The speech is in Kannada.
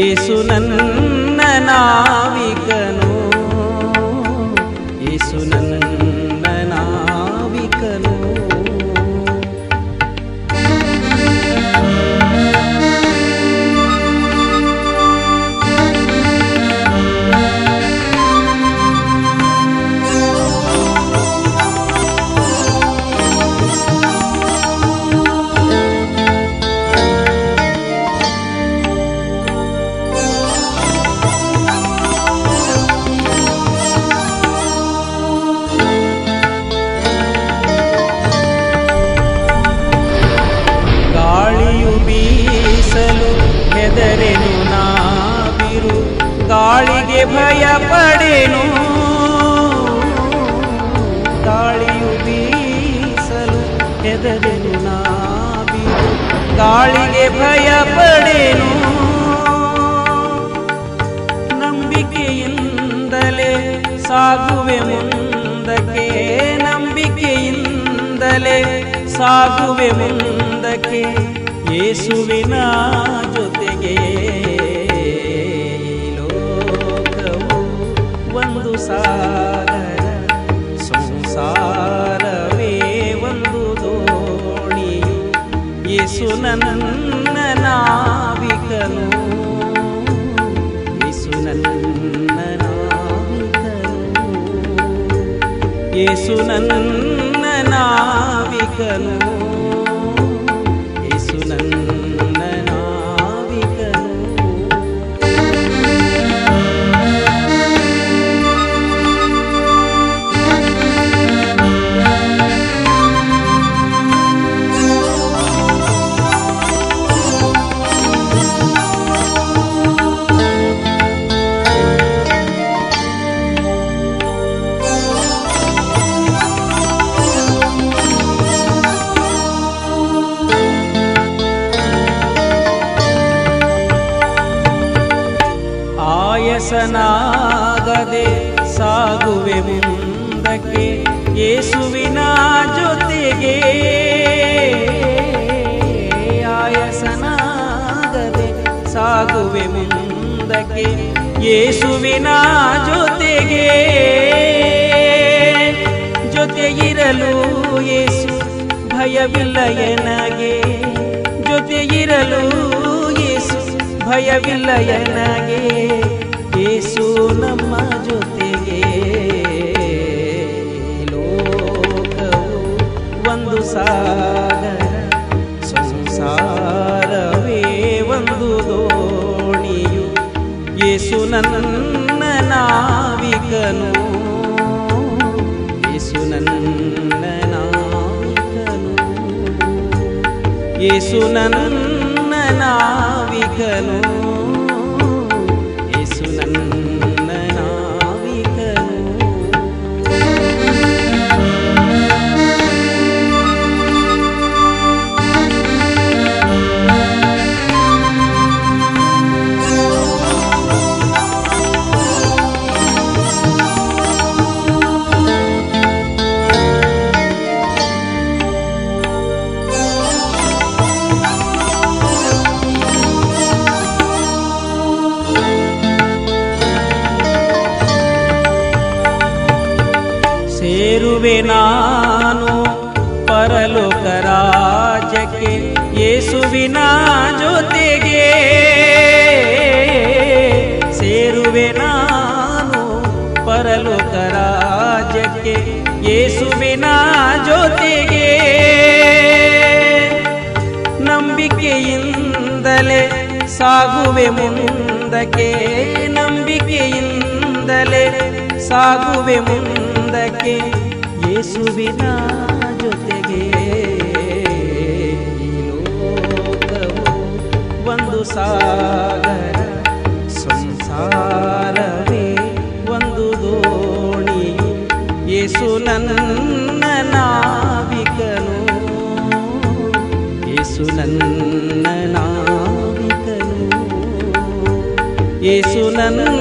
ಏಸು ನನ್ನ ನಾವಿಕನು ಏಸು ನನ್ನ ನಾವಿಕನು ಗಾಳಿಯು ಬೀಸಲು ಹೆದರೆನು ನಾವಿರು ಗಾಳಿಗೆ ಭಯ ಪಡೆನು ಗಾಳಿಯು ಬೀಸಲು ಹೆದರೆನು ನಾವಿರು ಗಾಳಿಗೆ ಭಯ ಪಡೆನು ನಂಬಿಕೆಯಿಂದಲೇ ಸಾಗುವೆ ಮುಂದಕ್ಕೆ ನಂಬಿಕೆಯಿಂದಲೇ ಸಾಗುವೆ ಮುಂದಕ್ಕೆ ಯೇಸುವಿನ ಜೊತೆಗೆ ಈ ಲೋಕವು ಒಂದು ಸಾಗರ ಸಂಸಾರವೇ ಒಂದು ದೋಣಿ ಯೇಸು ನನ್ನ ನಾವಿಕನು ಯೇಸು ನನ್ನ ನಾವಿಕನು ಯೇಸು ನನ್ನ ನಾವಿಕನು ಯೇಸು ನನ್ನ ನಾವಿಕನು ಆಯಸನಾಗದೆ ಸಾಗುವೆ ಮುಂದಕ್ಕೆ ಯೇಸುವಿನ ಜೊತೆಗೆ ಆಯಸನಾಗದೆ ಸಾಗುವೆ ಮುಂದಕ್ಕೆ ಯೇಸುವಿನ ಜೊತೆಗೆ ಜೊತೆಗಿರಲು ಯೇಸು ಭಯವಿಲ್ಲ ಎನಗೆ ಜೊತೆಗಿರಲು ಯೇಸು ಭಯವಿಲ್ಲ ಎನಗೆ ಯೇಸು ನಮ್ಮ ಜೊತೆಗೆ ಈ ಲೋಕವು ಒಂದು ಸಾಗರ ಸಂಸಾರವೇ ಒಂದು ದೋಣಿಯು ಯೇಸು ನನ್ನ ನಾವಿಕನು ಯೇಸು ನನ್ನ ನಾವಿಕನು ಯೇಸು ನನ್ನ ನಾವಿಕನು ಯೇಸು ನನ್ನ ನಾವಿಕನು ಸೇರುವೆ ನಾನು ಪರಲೋಕ ರಾಜ್ಯಕ್ಕೆ ಯೇಸುವಿನ ಜೊತೆಗೆ ಸೇರುವೆ ನಾನು ಪರಲೋಕ ರಾಜ್ಯಕ್ಕೆ ಯೇಸುವಿನ ಜೊತೆಗೆ ನಂಬಿಕೆಯಿಂದಲೇ ಸಾಗುವೆ ಮುಂದಕ್ಕೆ ನಂಬಿಕೆಯಿಂದಲೇ ಸಾಗುವೆ ಮುಂದಕ್ಕೆ ಯೇಸುವಿನ ಜೊತೆಗೆ ಈ ಲೋಕವು ಒಂದು ಸಾಗರ ಸಂಸಾರವೇ ಒಂದು ದೋಣಿ ಯೇಸು ನನ್ನ ನಾವಿಕನು ಯೇಸು ನನ್ನ ನಾವಿಕನು ಯೇಸು ನನ್ನ